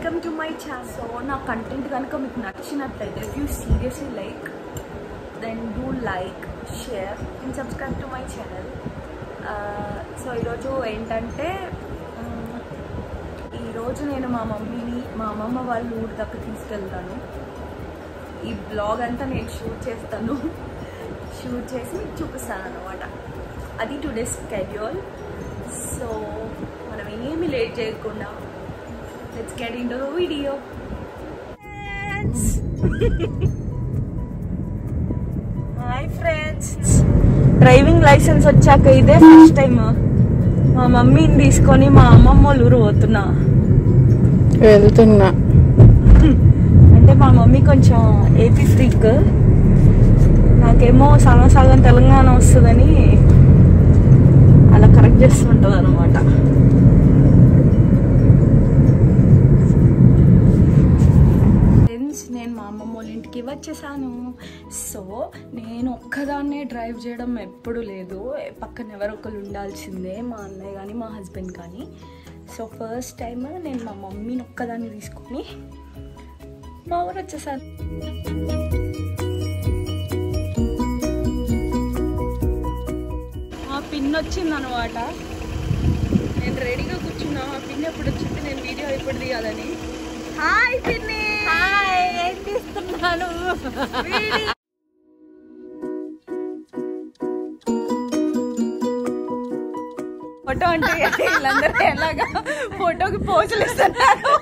welcome to my channel so నా content కనుక మీకు నచ్చినట్లయితే if you seriously like then do like share and subscribe to my channel so ఈరోజు ఏంటంటే మ్, ఈరోజు నేను మా మమ్మీని మా అమ్మమ్మ వాళ్ళ ఊరి దాకా తీసుకెళ్తాను ఈ బ్లాగ్ అంతా నేను షూట్ చేస్తాను షూట్ చేసి మీకు చూపిస్తాను అనమాట అది టుడే స్కెడ్యూల్ సో మనం ఏమి లేట్ చేయకుండా let's get into video hi friends driving licence వచ్చాక ఇదే ఫస్ట్ టైం మా మమ్మీని తీసుకొని మా అమ్మమ్మ వాళ్ళ ఊరు పోతున్నా వెళ్తున్నా అంటే మా మమ్మీ కొంచెం ఏపీ ఫ్రీక్ నాకేమో సగం సగం తెలంగాణ వస్తుందని అలా కరెక్ట్ చేస్తుంటుంది అనమాట ఫ్రెండ్స్ నేను మా అమ్మమ్మ వాళ్ళ ఇంటికి వచ్చేసాను సో నేను ఒక్కదాన్నే డ్రైవ్ చేయడం ఎప్పుడు లేదు పక్కన ఎవరో ఒకరు ఉండాల్సిందే మా అన్నయ్య కానీ మా హస్బెండ్ కానీ సో ఫస్ట్ టైం నేను మా మమ్మీని ఒక్కదాన్ని తీసుకొని మా ఊరు వచ్చేసాను మా పిన్ వచ్చింది అనమాట నేను రెడీగా కూర్చున్నా మా పిన్ ఎప్పుడు వచ్చింది నేను వీడియో ఎప్పుడు తీయాలని హాయ్ పిన్ని హాయ్ ఏం తీస్తున్నాను ఫోటో అంటే వీళ్ళందరూ ఎలాగా ఫోటోకి పోజులు ఇస్తున్నారు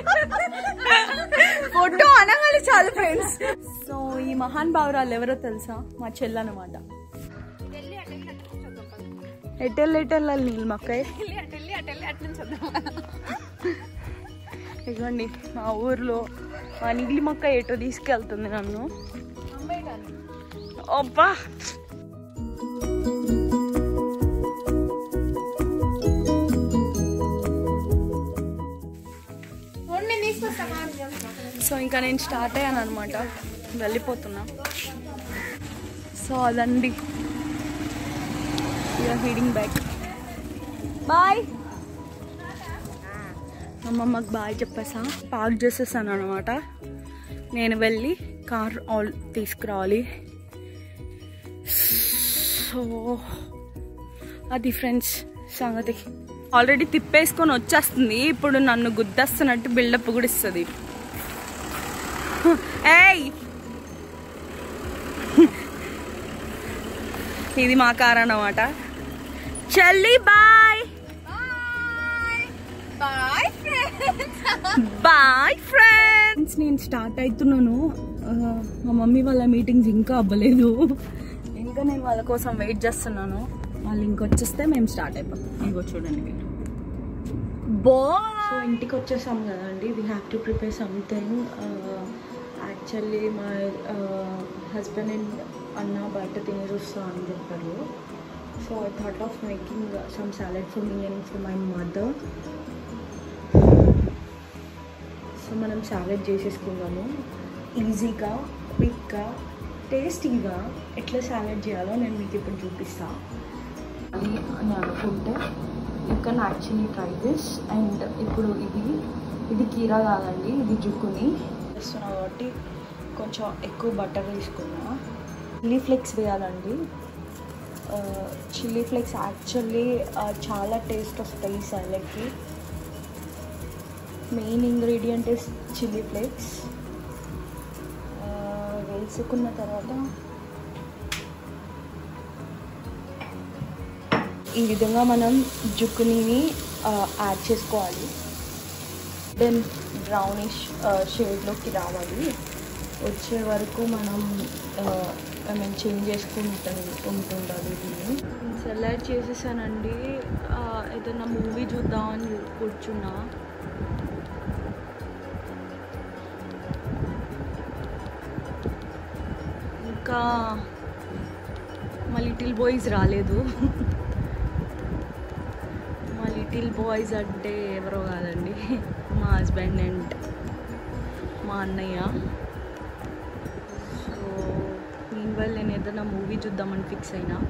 ఫోటో అనగానే చాలు ఫ్రెండ్స్ సో ఈ మహాన్ భావరాలు ఎవరో తెలుసా మా చెల్లి అనమాట ఎటెల్ ఎటెల్ నీళ్ళమక్కయ్ ఇదిగోండి మా ఊర్లో మా నీలి మొక్క ఎటో తీసుకెళ్తుంది నన్ను అబ్బా సో ఇంకా నేను స్టార్ట్ అయ్యాను అనమాట వెళ్ళిపోతున్నా సో అదండి యూఆర్ హీడింగ్ బ్యాక్ బాయ్ అమ్మమ్మకి బాయ్ చెప్పేసా పార్క్ చేసేసాను అనమాట నేను వెళ్ళి కార్ ఆల్ తీసుకురావాలి సో అది ఫ్రెండ్స్ సంగతి ఆల్రెడీ తిప్పేసుకొని వచ్చేస్తుంది ఇప్పుడు నన్ను గుద్దేస్తున్నట్టు బిల్డప్ కూడా ఇస్తుంది ఏయ్ ఇది మా కార్ అన్నమాట చెల్లి బాయ్ బాయ్ ఫ్రెండ్స్ నేను స్టార్ట్ అవుతున్నాను ఆ, మా మమ్మీ వాళ్ళ మీటింగ్స్ ఇంకా అవ్వలేదు ఇంకా నేను వాళ్ళ కోసం వెయిట్ చేస్తున్నాను వాళ్ళు ఇంకొచ్చేస్తే మేము స్టార్ట్ అయిపోతాం ఇంకో చూడండి మీరు బో సో ఇంటికి వచ్చేసాం కదండి we have to prepare something actually మా హస్బెండ్ అండ్ అన్న బయట తినేసి వస్తా అని చెప్పారు so I thought of making some salad for me and for my mother so మనం సాలెడ్ చేసేసుకున్నాము ఈజీగా క్విక్గా టేస్టీగా ఎట్లా సాలెడ్ చేయాలో నేను మీకు ఇప్పుడు చూపిస్తా అది అని అనుకుంటే you can actually try this and ఇప్పుడు ఇది ఇది కీరా కాదండి ఇది జుక్కుని చేస్తున్నా కాబట్టి కొంచెం ఎక్కువ బటర్ తీసుకున్నా చిల్లీ ఫ్లేక్స్ వేయాలండి చిల్లీ ఫ్లేక్స్ యాక్చువల్లీ చాలా టేస్ట్ వస్తాయి ఈ సాలెడ్కి main ingredient is chilli flakes వేసుకున్న తర్వాత ఈ విధంగా మనం జుక్కుని యాడ్ చేసుకోవాలి దెన్ బ్రౌనిష్ షేడ్లోకి రావాలి వచ్చే వరకు మనం ఐ మీన్ చేంజ్ చేసుకుంటూ ఉంటుండాలి దీన్ని సెలెక్ట్ చేసేసానండి ఆ, ఏదైనా మూవీ చూద్దామని కూర్చున్నా ఇంకా మా లిటిల్ బాయ్స్ రాలేదు మా లిటిల్ బాయ్స్ అంటే ఎవరో కాదండి మా హస్బెండ్ అండ్ మా అన్నయ్య సో మీన్ వైల్ నేను ఏదైనా మూవీ చూద్దామని ఫిక్స్ అయినా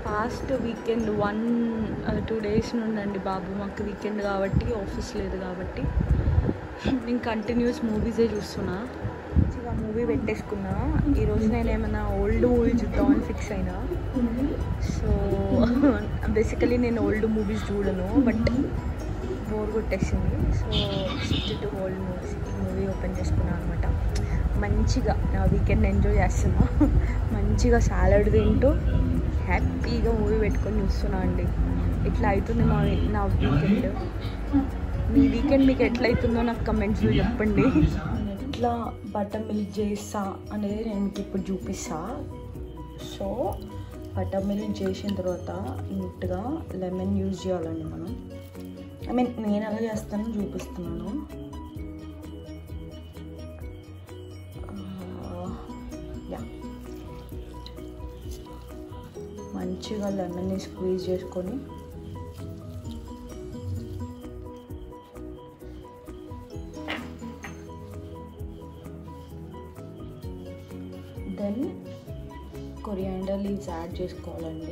past weekend one two days నుండి అండి బాబు మాకు వీకెండ్ కాబట్టి ఆఫీస్ లేదు కాబట్టి నేను కంటిన్యూస్ మూవీసే చూస్తున్నా మంచిగా మూవీ పెట్టేసుకున్నా ఈరోజు నేను ఏమైనా ఓల్డ్ మూవీ చూద్దామని ఫిక్స్ అయినా సో బేసికలీ నేను ఓల్డ్ మూవీస్ చూడను బట్ బోర్ కొట్టేసింది so sixty two old movies ఈ మూవీ ఓపెన్ చేసుకున్నాను అనమాట మంచిగా నా వీకెండ్ ఎంజాయ్ చేస్తున్నా మంచిగా సాలడ్ తింటూ హ్యాపీగా మూవీ పెట్టుకొని చూస్తున్నా అండి ఇట్లా అవుతుంది మా నా వీకెండ్ మీ వీకెండ్ మీకు ఎట్లా అవుతుందో నాకు కమెంట్స్లో చెప్పండి నేను ఎట్లా బటర్ మిల్క్ చేస్తా అనేది నేను మీకు ఇప్పుడు చూపిస్తా సో బటర్ మిల్క్ చేసిన తర్వాత నీట్గా లెమన్ యూజ్ చేయాలండి మనం ఐ మీన్ నేను ఎలా చేస్తానో చూపిస్తున్నాను యా మంచిగా లెమన్ని స్క్వీజ్ చేసుకొని దెన్ కొరియాండర్ లీవ్స్ యాడ్ చేసుకోవాలండి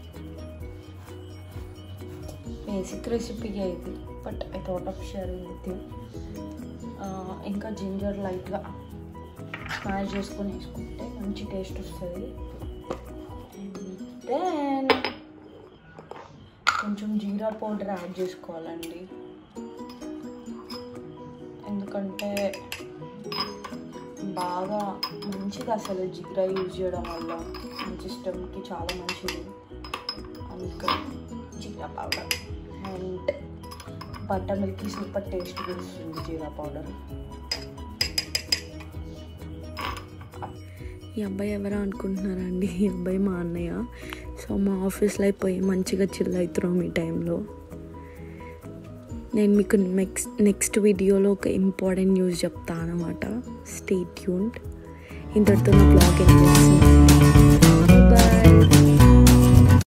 బేసిక్ రెసిపీ ఇది but I thought of sharing with you ఇంకా జింజర్ లైట్గా స్మాష్ చేసుకొని వేసుకుంటే మంచి టేస్ట్ వస్తుంది దెన్ కొంచెం జీరా పౌడర్ యాడ్ చేసుకోవాలండి ఎందుకంటే బాగా మంచిగా అసలు జీరా యూజ్ చేయడం వల్ల మన సిస్టమ్కి చాలా మంచిది అందుకని జీరా పౌడర్ అండ్ బటర్ మిల్క్కి సూపర్ టేస్ట్ వస్తుంది జీరా పౌడర్ ఈ అబ్బాయి ఎవరా అనుకుంటున్నారా అండి ఈ అబ్బాయి మా అన్నయ్య సో మా ఆఫీస్లో అయిపోయి మంచిగా చిల్ అవుతున్నాం ఈ టైంలో నేను మీకు నెక్స్ట్ నెక్స్ట్ వీడియోలో ఒక ఇంపార్టెంట్ న్యూస్ చెప్తాను అనమాట స్టే ట్యూన్డ్ ఇంతటితో నా బ్లాగ్ ఎండ్ చేస్తున్నాను